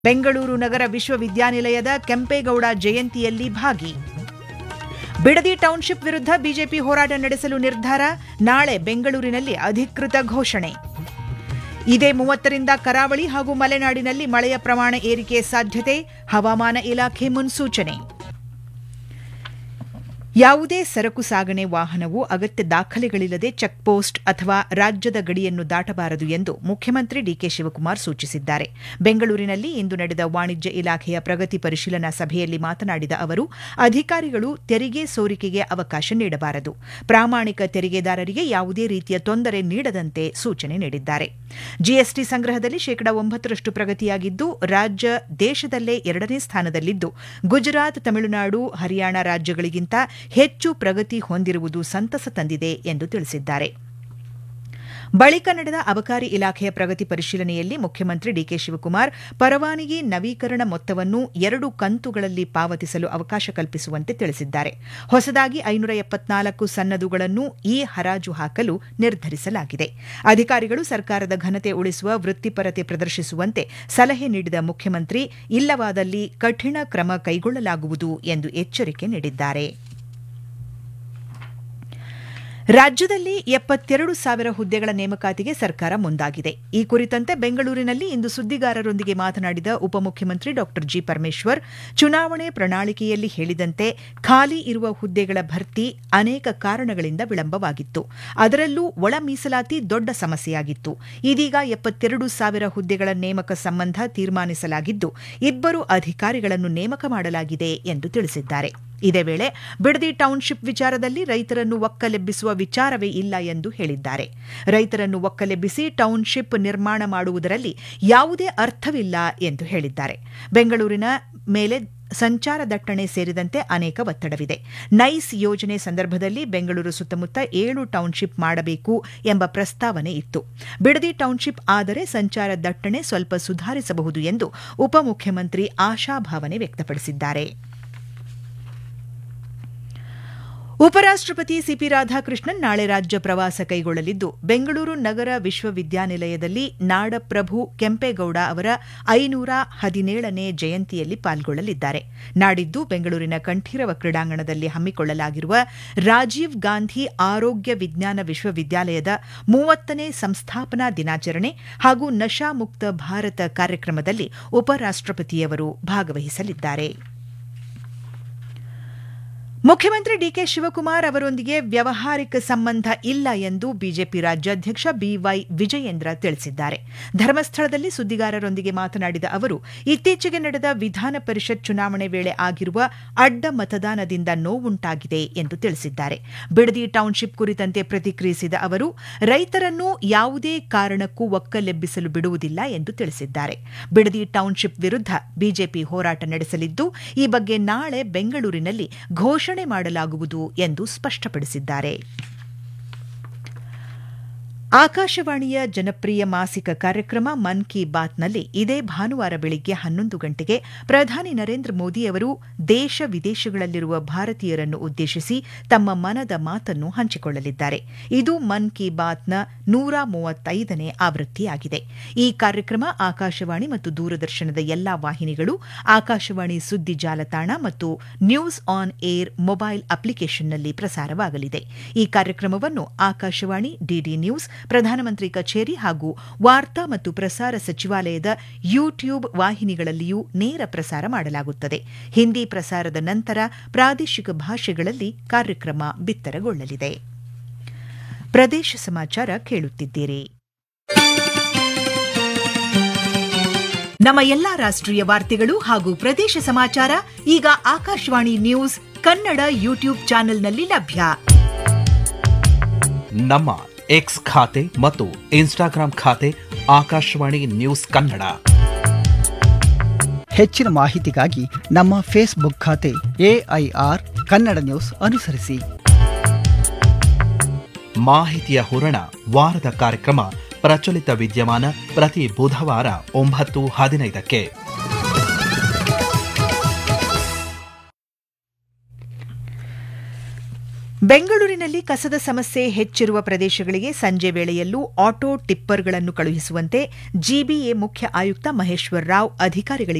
ಬೆಂಗಳೂರು ನಗರ ವಿಶ್ವವಿದ್ಯಾನಿಲಯದ ಕೆಂಪೇಗೌಡ ಜಯಂತಿಯಲ್ಲಿ ಭಾಗಿ ಬಿಡದಿ ಟೌನ್ಶಿಪ್ ವಿರುದ್ಧ ಬಿಜೆಪಿ ಹೋರಾಟ ನಡೆಸಲು ನಿರ್ಧಾರ ನಾಳೆ ಬೆಂಗಳೂರಿನಲ್ಲಿ ಅಧಿಕೃತ ಘೋಷಣೆ ಇದೇ ಮೂವತ್ತರಿಂದ ಕರಾವಳಿ ಹಾಗೂ ಮಲೆನಾಡಿನಲ್ಲಿ ಮಳೆಯ ಪ್ರಮಾಣ ಏರಿಕೆ ಸಾಧ್ಯತೆ ಹವಾಮಾನ ಇಲಾಖೆ ಮುನ್ಸೂಚನೆ ಯಾವುದೇ ಸರಕು ಸಾಗಣೆ ವಾಹನವು ಅಗತ್ಯ ದಾಖಲೆಗಳಿಲ್ಲದೆ ಚೆಕ್ಪೋಸ್ಟ್ ಅಥವಾ ರಾಜ್ಯದ ಗಡಿಯನ್ನು ದಾಟಬಾರದು ಎಂದು ಮುಖ್ಯಮಂತ್ರಿ ಡಿಕೆ ಶಿವಕುಮಾರ್ ಸೂಚಿಸಿದ್ದಾರೆ ಬೆಂಗಳೂರಿನಲ್ಲಿ ಇಂದು ನಡೆದ ವಾಣಿಜ್ಯ ಇಲಾಖೆಯ ಪ್ರಗತಿ ಪರಿಶೀಲನಾ ಸಭೆಯಲ್ಲಿ ಮಾತನಾಡಿದ ಅವರು ಅಧಿಕಾರಿಗಳು ತೆರಿಗೆ ಸೋರಿಕೆಗೆ ಅವಕಾಶ ನೀಡಬಾರದು ಪ್ರಾಮಾಣಿಕ ತೆರಿಗೆದಾರರಿಗೆ ಯಾವುದೇ ರೀತಿಯ ತೊಂದರೆ ನೀಡದಂತೆ ಸೂಚನೆ ನೀಡಿದ್ದಾರೆ ಜಿಎಸ್ಟಿ ಸಂಗ್ರಹದಲ್ಲಿ ಶೇಕಡಾ ಒಂಬತ್ತರಷ್ಟು ಪ್ರಗತಿಯಾಗಿದ್ದು ರಾಜ್ಯ ದೇಶದಲ್ಲೇ ಎರಡನೇ ಸ್ಥಾನದಲ್ಲಿದ್ದು ಗುಜರಾತ್ ತಮಿಳುನಾಡು ಹರಿಯಾಣ ರಾಜ್ಯಗಳಿಗಿಂತ ಹೆಚ್ಚು ಪ್ರಗತಿ ಹೊಂದಿರುವುದು ಸಂತಸ ತಂದಿದೆ ಎಂದು ತಿಳಿಸಿದ್ದಾರೆ ಬಳಿಕ ನಡೆದ ಅಬಕಾರಿ ಇಲಾಖೆಯ ಪ್ರಗತಿ ಪರಿಶೀಲನೆಯಲ್ಲಿ ಮುಖ್ಯಮಂತ್ರಿ ಡಿಕೆ ಶಿವಕುಮಾರ್ ಪರವಾನಗಿ ನವೀಕರಣ ಮೊತ್ತವನ್ನು ಎರಡು ಕಂತುಗಳಲ್ಲಿ ಪಾವತಿಸಲು ಅವಕಾಶ ಕಲ್ಪಿಸುವಂತೆ ತಿಳಿಸಿದ್ದಾರೆ ಹೊಸದಾಗಿ ಐನೂರ ಎಪ್ಪತ್ನಾಲ್ಕು ಸನ್ನದುಗಳನ್ನು ಈ ಹರಾಜು ಹಾಕಲು ನಿರ್ಧರಿಸಲಾಗಿದೆ ಅಧಿಕಾರಿಗಳು ಸರ್ಕಾರದ ಘನತೆ ಉಳಿಸುವ ವೃತ್ತಿಪರತೆ ಪ್ರದರ್ಶಿಸುವಂತೆ ಸಲಹೆ ನೀಡಿದ ಮುಖ್ಯಮಂತ್ರಿ ಇಲ್ಲವಾದಲ್ಲಿ ಕಠಿಣ ಕ್ರಮ ಕೈಗೊಳ್ಳಲಾಗುವುದು ಎಂದು ಎಚ್ಚರಿಕೆ ನೀಡಿದ್ದಾರೆ ರಾಜ್ಯದಲ್ಲಿ ಎಪ್ಪತ್ತೆರಡು ಸಾವಿರ ಹುದ್ದೆಗಳ ನೇಮಕಾತಿಗೆ ಸರ್ಕಾರ ಮುಂದಾಗಿದೆ ಈ ಕುರಿತಂತೆ ಬೆಂಗಳೂರಿನಲ್ಲಿ ಇಂದು ಸುದ್ದಿಗಾರರೊಂದಿಗೆ ಮಾತನಾಡಿದ ಉಪಮುಖ್ಯಮಂತ್ರಿ ಡಾ ಜಿ ಪರಮೇಶ್ವರ್ ಚುನಾವಣೆ ಪ್ರಣಾಳಿಕೆಯಲ್ಲಿ ಹೇಳಿದಂತೆ ಖಾಲಿ ಇರುವ ಹುದ್ದೆಗಳ ಭರ್ತಿ ಅನೇಕ ಕಾರಣಗಳಿಂದ ವಿಳಂಬವಾಗಿತ್ತು ಅದರಲ್ಲೂ ಒಳ ಮೀಸಲಾತಿ ದೊಡ್ಡ ಸಮಸ್ಯೆಯಾಗಿತ್ತು ಇದೀಗ ಎಪ್ಪತ್ತೆರಡು ಸಾವಿರ ಹುದ್ದೆಗಳ ನೇಮಕ ಸಂಬಂಧ ತೀರ್ಮಾನಿಸಲಾಗಿದ್ದು ಇಬ್ಬರು ಅಧಿಕಾರಿಗಳನ್ನು ನೇಮಕ ಮಾಡಲಾಗಿದೆ ಎಂದು ತಿಳಿಸಿದ್ದಾರೆ ಇದೇ ವೇಳೆ ಬಿಡದಿ ಟೌನ್ಶಿಪ್ ವಿಚಾರದಲ್ಲಿ ರೈತರನ್ನು ಒಕ್ಕಲೆಬ್ಬಿಸುವ ವಿಚಾರವೇ ಇಲ್ಲ ಎಂದು ಹೇಳಿದ್ದಾರೆ ರೈತರನ್ನು ಒಕ್ಕಲೆಬ್ಬಿಸಿ ಟೌನ್ಶಿಪ್ ನಿರ್ಮಾಣ ಮಾಡುವುದರಲ್ಲಿ ಯಾವುದೇ ಅರ್ಥವಿಲ್ಲ ಎಂದು ಹೇಳಿದ್ದಾರೆ ಬೆಂಗಳೂರಿನ ಮೇಲೆ ಸಂಚಾರ ದಟ್ಟಣೆ ಸೇರಿದಂತೆ ಅನೇಕ ಒತ್ತಡವಿದೆ ನೈಸ್ ಯೋಜನೆ ಸಂದರ್ಭದಲ್ಲಿ ಬೆಂಗಳೂರು ಸುತ್ತಮುತ್ತ ಏಳು ಟೌನ್ಶಿಪ್ ಮಾಡಬೇಕು ಎಂಬ ಪ್ರಸ್ತಾವನೆ ಇತ್ತು ಬಿಡದಿ ಟೌನ್ಶಿಪ್ ಆದರೆ ಸಂಚಾರ ದಟ್ಟಣೆ ಸ್ವಲ್ಪ ಸುಧಾರಿಸಬಹುದು ಎಂದು ಉಪಮುಖ್ಯಮಂತ್ರಿ ಆಶಾಭಾವನೆ ವ್ಯಕ್ತಪಡಿಸಿದ್ದಾರೆ ಉಪರಾಷ್ಟಪತಿ ಸಿಪಿ ರಾಧಾಕೃಷ್ಣನ್ ನಾಳೆ ರಾಜ್ಯ ಪ್ರವಾಸ ಕೈಗೊಳ್ಳಲಿದ್ದು ಬೆಂಗಳೂರು ನಗರ ವಿಶ್ವವಿದ್ಯಾನಿಲಯದಲ್ಲಿ ನಾಡಪ್ರಭು ಕೆಂಪೇಗೌಡ ಅವರ ಐನೂರ ಹದಿನೇಳನೇ ಜಯಂತಿಯಲ್ಲಿ ಪಾಲ್ಗೊಳ್ಳಲಿದ್ದಾರೆ ನಾಡಿದ್ದು ಬೆಂಗಳೂರಿನ ಕಂಠೀರವ ಕ್ರೀಡಾಂಗಣದಲ್ಲಿ ಹಮ್ಮಿಕೊಳ್ಳಲಾಗಿರುವ ರಾಜೀವ್ ಗಾಂಧಿ ಆರೋಗ್ಯ ವಿಜ್ಞಾನ ವಿಶ್ವವಿದ್ಯಾಲಯದ ಮೂವತ್ತನೇ ಸಂಸ್ಥಾಪನಾ ದಿನಾಚರಣೆ ಹಾಗೂ ನಶಾಮುಕ್ತ ಭಾರತ ಕಾರ್ಯಕ್ರಮದಲ್ಲಿ ಉಪರಾಷ್ಟಪತಿಯವರು ಭಾಗವಹಿಸಲಿದ್ದಾರೆ ಮುಖ್ಯಮಂತ್ರಿ ಡಿಕೆ ಶಿವಕುಮಾರ್ ಅವರೊಂದಿಗೆ ವ್ಯವಹಾರಿಕ ಸಂಬಂಧ ಇಲ್ಲ ಎಂದು ಬಿಜೆಪಿ ರಾಜ್ಯಾಧ್ಯಕ್ಷ ಬಿವೈ ವಿಜಯೇಂದ್ರ ತಿಳಿಸಿದ್ದಾರೆ ಧರ್ಮಸ್ಥಳದಲ್ಲಿ ಸುದ್ದಿಗಾರರೊಂದಿಗೆ ಮಾತನಾಡಿದ ಅವರು ಇತ್ತೀಚೆಗೆ ನಡೆದ ವಿಧಾನ ಪರಿಷತ್ ಚುನಾವಣೆ ವೇಳೆ ಆಗಿರುವ ಅಡ್ಡ ಮತದಾನದಿಂದ ನೋವುಂಟಾಗಿದೆ ಎಂದು ತಿಳಿಸಿದ್ದಾರೆ ಬಿಡದಿ ಟೌನ್ಶಿಪ್ ಕುರಿತಂತೆ ಪ್ರತಿಕ್ರಿಯಿಸಿದ ಅವರು ರೈತರನ್ನು ಯಾವುದೇ ಕಾರಣಕ್ಕೂ ಒಕ್ಕಲೆಬ್ಬಿಸಲು ಬಿಡುವುದಿಲ್ಲ ಎಂದು ತಿಳಿಸಿದ್ದಾರೆ ಬಿಡದಿ ಟೌನ್ಶಿಪ್ ವಿರುದ್ಧ ಬಿಜೆಪಿ ಹೋರಾಟ ನಡೆಸಲಿದ್ದು ಈ ಬಗ್ಗೆ ನಾಳೆ ಬೆಂಗಳೂರಿನಲ್ಲಿ ಘೋಷಣೆ ಮಾಡಲಾಗುವುದು ಎಂದು ಸ್ಪಷ್ಟಪಡಿಸಿದ್ದಾರೆ ಆಕಾಶವಾಣಿಯ ಜನಪ್ರಿಯ ಮಾಸಿಕ ಕಾರ್ಯಕ್ರಮ ಮನ್ ಕಿ ಬಾತ್ನಲ್ಲಿ ಇದೇ ಭಾನುವಾರ ಬೆಳಿಗ್ಗೆ ಹನ್ನೊಂದು ಗಂಟೆಗೆ ಪ್ರಧಾನಿ ನರೇಂದ್ರ ಮೋದಿ ಅವರು ದೇಶ ವಿದೇಶಗಳಲ್ಲಿರುವ ಭಾರತೀಯರನ್ನು ಉದ್ದೇಶಿಸಿ ತಮ್ಮ ಮನದ ಮಾತನ್ನು ಹಂಚಿಕೊಳ್ಳಲಿದ್ದಾರೆ ಇದು ಮನ್ ಕಿ ಬಾತ್ನ ನೂರ ಮೂವತ್ತೈದನೇ ಆವೃತ್ತಿಯಾಗಿದೆ ಈ ಕಾರ್ಯಕ್ರಮ ಆಕಾಶವಾಣಿ ಮತ್ತು ದೂರದರ್ಶನದ ಎಲ್ಲಾ ವಾಹಿನಿಗಳು ಆಕಾಶವಾಣಿ ಸುದ್ದಿ ಜಾಲತಾಣ ಮತ್ತು ನ್ಯೂಸ್ ಆನ್ ಏರ್ ಮೊಬೈಲ್ ಅಪ್ಲಿಕೇಶನ್ನಲ್ಲಿ ಪ್ರಸಾರವಾಗಲಿದೆ ಈ ಕಾರ್ಯಕ್ರಮವನ್ನು ಆಕಾಶವಾಣಿ ಡಿಡಿ ನ್ಯೂಸ್ ಪ್ರಧಾನಮಂತ್ರಿ ಕಚೇರಿ ಹಾಗೂ ವಾರ್ತಾ ಮತ್ತು ಪ್ರಸಾರ ಸಚಿವಾಲಯದ ಯೂಟ್ಯೂಬ್ ವಾಹಿನಿಗಳಲ್ಲಿಯೂ ನೇರ ಪ್ರಸಾರ ಮಾಡಲಾಗುತ್ತದೆ ಹಿಂದಿ ಪ್ರಸಾರದ ನಂತರ ಪ್ರಾದೇಶಿಕ ಭಾಷೆಗಳಲ್ಲಿ ಕಾರ್ಯಕ್ರಮ ಬಿತ್ತರಗೊಳ್ಳಲಿದೆ ಪ್ರದೇಶ ಸಮಾಚಾರ ಕೇಳುತ್ತಿದ್ದೀರಿ ನಮ್ಮ ಎಲ್ಲಾ ರಾಷ್ಟ್ರೀಯ ವಾರ್ತೆಗಳು ಹಾಗೂ ಪ್ರದೇಶ ಸಮಾಚಾರ ಈಗ ಆಕಾಶವಾಣಿ ನ್ಯೂಸ್ ಕನ್ನಡ ಯೂಟ್ಯೂಬ್ ಚಾನೆಲ್ನಲ್ಲಿ ಲಭ್ಯ ನಮ್ಮ ಎಕ್ಸ್ ಖಾತೆ ಮತ್ತು ಇನ್ಸ್ಟಾಗ್ರಾಂ ಖಾತೆ ಆಕಾಶವಾಣಿ ನ್ಯೂಸ್ ಕನ್ನಡ ಹೆಚ್ಚಿನ ಮಾಹಿತಿಗಾಗಿ ನಮ್ಮ ಫೇಸ್ಬುಕ್ ಖಾತೆ ಎಐಆರ್ ಕನ್ನಡ ನ್ಯೂಸ್ ಅನುಸರಿಸಿ ಮಾಹಿತಿಯ ಹೂರಣ ವಾರದ ಕಾರ್ಯಕ್ರಮ ಪ್ರಚಲಿತ ವಿದ್ಯಮಾನ ಪ್ರತಿ ಬುಧವಾರ ಒಂಬತ್ತು ಹದಿನೈದಕ್ಕೆ ಬೆಂಗಳೂರಿನಲ್ಲಿ ಕಸದ ಸಮಸ್ಯೆ ಹೆಚ್ಚಿರುವ ಪ್ರದೇಶಗಳಿಗೆ ಸಂಜೆ ವೇಳೆಯಲ್ಲೂ ಆಟೋ ಟಿಪ್ಪರ್ಗಳನ್ನು ಕಳುಹಿಸುವಂತೆ ಜಿಬಿಎ ಮುಖ್ಯ ಆಯುಕ್ತ ಮಹೇಶ್ವರ್ ರಾವ್ ಅಧಿಕಾರಿಗಳಿಗೆ